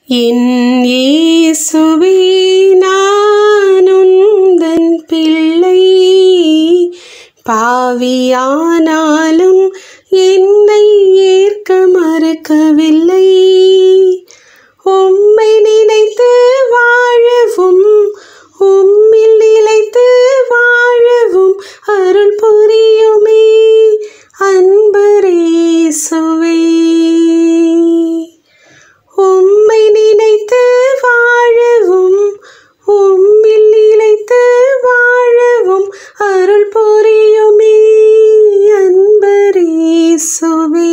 என் இயேசுவே நான் உந்தன் பிள்ளை பாவியானாலும் என்னை ஏற்க மறுக்கவில்லை உம்மை நினைத்து வாழவும் உம்மில் நிலைத்து வாழவும் அருள் புரியுமே அன்பரேசுவே உம்மை நினைத்து வாழவும் உம்மில் நிலைத்து வாழவும் அருள் புரியுமே அன்பரேசுவே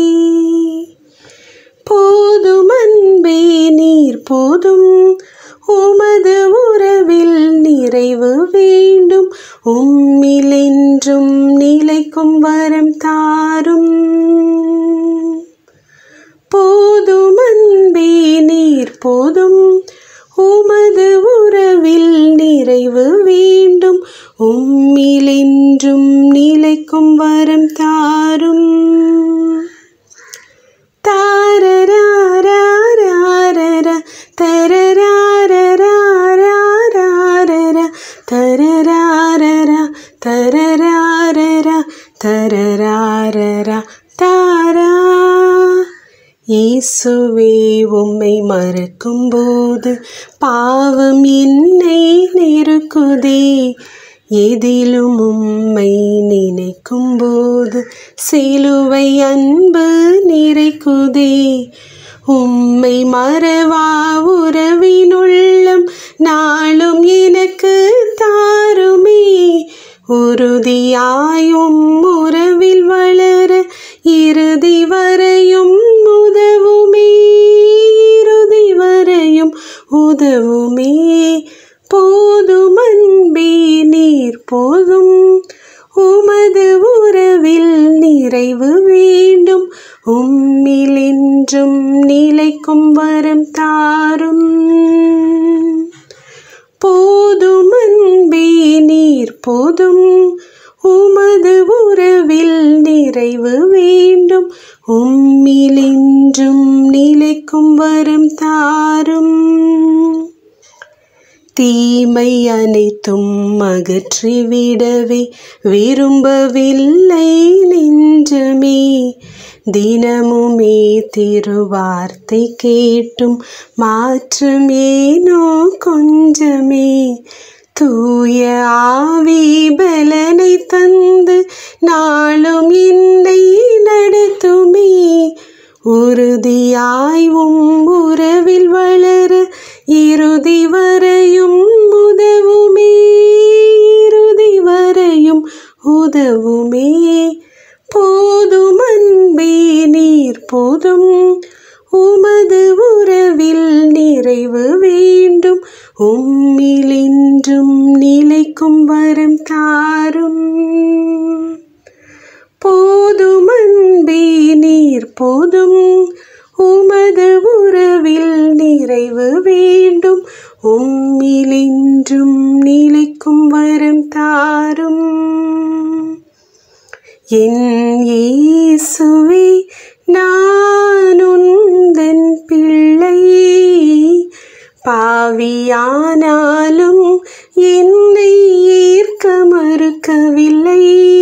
போதும் அன்பே நீர் போதும் உமது உறவில் நிறைவு வேண்டும் உம்மில் என்றும் நிலைக்கும் வரம் தாரும் போதும் அன்பே நீர் போதும் உமது உறவில் நிறைவு வேண்டும் உம்மில் என்றும் நிலைக்கும் வரம் தாரும் தாரராராராரர, தரராரராராரர, தரராரரா, தரராரரா, தரராரரா, தாரா இயேசுவே உம்மை மறக்கும்போது பாவம் என்னை நெருக்குதே எதிலும் உம்மை நினைக்கும்போது சிலுவை அன்பு நிறைக்குதே உம்மை மறவா உறவினுள்ளம் நாளும் எனக்கு தாருமே உறுதியாயும் உறவில் வளர இறுதி வரையும் உதவுமே இறுதி வரையும் உதவுமே போதும் அன்பே நீர் போதும் உமது உறவில் நிறைவு வேண்டும் உம்மில் என்றும் நிலைக்கும் வரம் தாரும் போதும் அன்பே நீர் போதும் உமது உறவில் நிறைவு வேண்டும் உம்மில் என்றும் நிலைக்கும் வரம் தாரும் தீமை அனைத்தும் அகற்றிவிடவே விரும்பவில்லை நெஞ்சமே தினமுமே திருவார்த்தை கேட்டும் மாற்றம் ஏனோ கொஞ்சமே தூய ஆவி பலனை தந்து நாளும் என்னை நடத்துமே உறுதியாய்வும் உறவில் வளர இறுதி வரையும் உதவுமே இறுதி வரையும் உதவுமே போதும் அன்பே நீர் போதும் உமது உறவில் நிறைவு வேண்டும் உம்மில் என்றும் நிலைக்கும் வரம் தாரும் போதும் அன்பே நீர் போதும் உமது உறவில் நிறைவு வேண்டும் உம்மில் என்றும் நிலைக்கும் வரம் தாரும் என் இயேசுவே நான் உந்தன் பிள்ளை பாவியானாலும் என்னை ஏற்க மறுக்கவில்லை